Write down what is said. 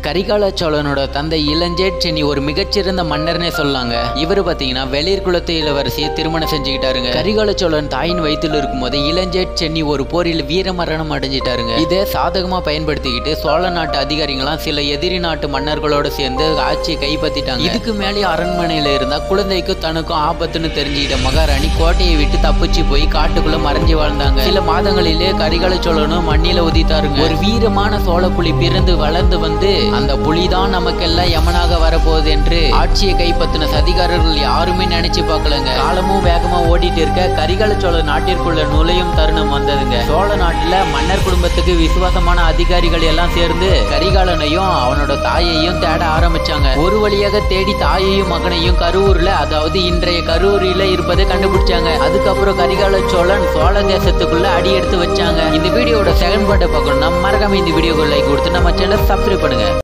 கரிகால சோழனோட தந்தை இளஞ்சேட் சென்னி ஒரு மிகச்சிறந்த மன்னர்னே சொல்லாங்க இவர் பாத்தீங்கன்னா வெளிர் குலத்து இளவரசியை திருமணம் செஞ்சுக்கிட்டாருங்க கரிகால சோழன் தாயின் வயித்துல இருக்கும்போது இளஞ்சேட் சென்னி ஒரு போரில் வீர மரணம் அடைஞ்சிட்டாருங்க இதை சாதகமா பயன்படுத்திக்கிட்டு சோழ நாட்டு அதிகாரிகளாம் சில எதிரி நாட்டு மன்னர்களோட சேர்ந்து ஆட்சியை கைப்பற்றிட்டாங்க இதுக்கு மேலே அரண்மனையில இருந்தா குழந்தைக்கு தனக்கும் ஆபத்துன்னு தெரிஞ்சுக்கிட்ட மகாராணி கோட்டையை விட்டு தப்பிச்சு போய் காட்டுக்குள்ள மறைஞ்சு வாழ்ந்தாங்க சில மாதங்களிலே கரிகால சோழனும் மண்ணில உதித்தாருங்க ஒரு வீரமான சோழ புலி பிறந்து வளர்ந்து வந்து அந்த புலிதான் நமக்கெல்லாம் யமனாக வரப்போகுது என்று ஆட்சியை கைப்பற்றின சதிகாரர்கள் யாருமே நினைச்சு பார்க்கலங்க காலமும் வேகமா ஓடிட்டு இருக்க கரிகால சோழ நாட்டிற்குள்ள நுழையும் தருணம் வந்ததுங்க சோழ நாட்டுல மன்னர் குடும்பத்துக்கு விசுவாசமான அதிகாரிகள் எல்லாம் சேர்ந்து கரிகாலனையும் அவனோட தாயையும் தேட ஆரம்பிச்சாங்க ஒரு வழியாக தேடி தாயையும் மகனையும் கரூர்ல அதாவது இன்றைய கரூரில இருப்பதை கண்டுபிடிச்சாங்க அதுக்கப்புறம் கரிகால சோழன் சோழ தேசத்துக்குள்ள அடி எடுத்து வச்சாங்க இந்த வீடியோட செகண்ட் பார்ட்டை பார்க்கணும்னா மறக்காம இந்த வீடியோக்கு லைக் கொடுத்து நம்ம சேனல் சப்ஸ்கிரைப் பண்ணுங்க